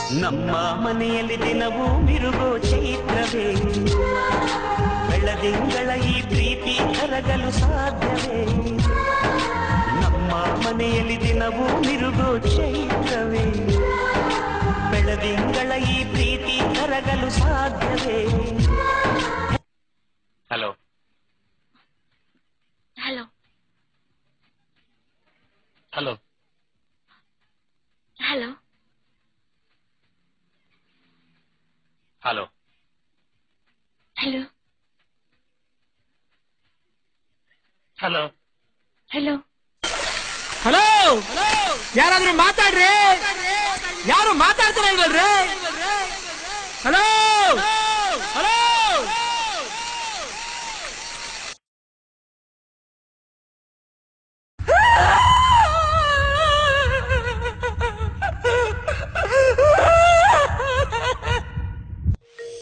ನಮ್ಮ ಮನೆಯಲ್ಲಿ ದಿನವೂ ಮಿರುಗೋ ಚೈತ್ರವೇ ಬೆಳದಿಂಗಳ ಈ ಪ್ರೀತಿ ಕರಗಲು ಸಾಧ್ಯವೇ ನಮ್ಮ ಮನೆಯಲ್ಲಿ ದಿನವೂ ಮಿರುಗೋ ಚೈತ್ರವೇ ಬೆಳದಿಂಗಳ ಈ ಪ್ರೀತಿ ಕರಗಲು ಸಾಧ್ಯವೇ hello hello hello hello hello hello hello hello hello ಯಾರಾದ್ರೂ ಮಾತಾಡ್ರಿ ಯಾರು ಮಾತಾಡ್ತಾರ ಇಲ್ವಲ್ರಿ ಹಲೋ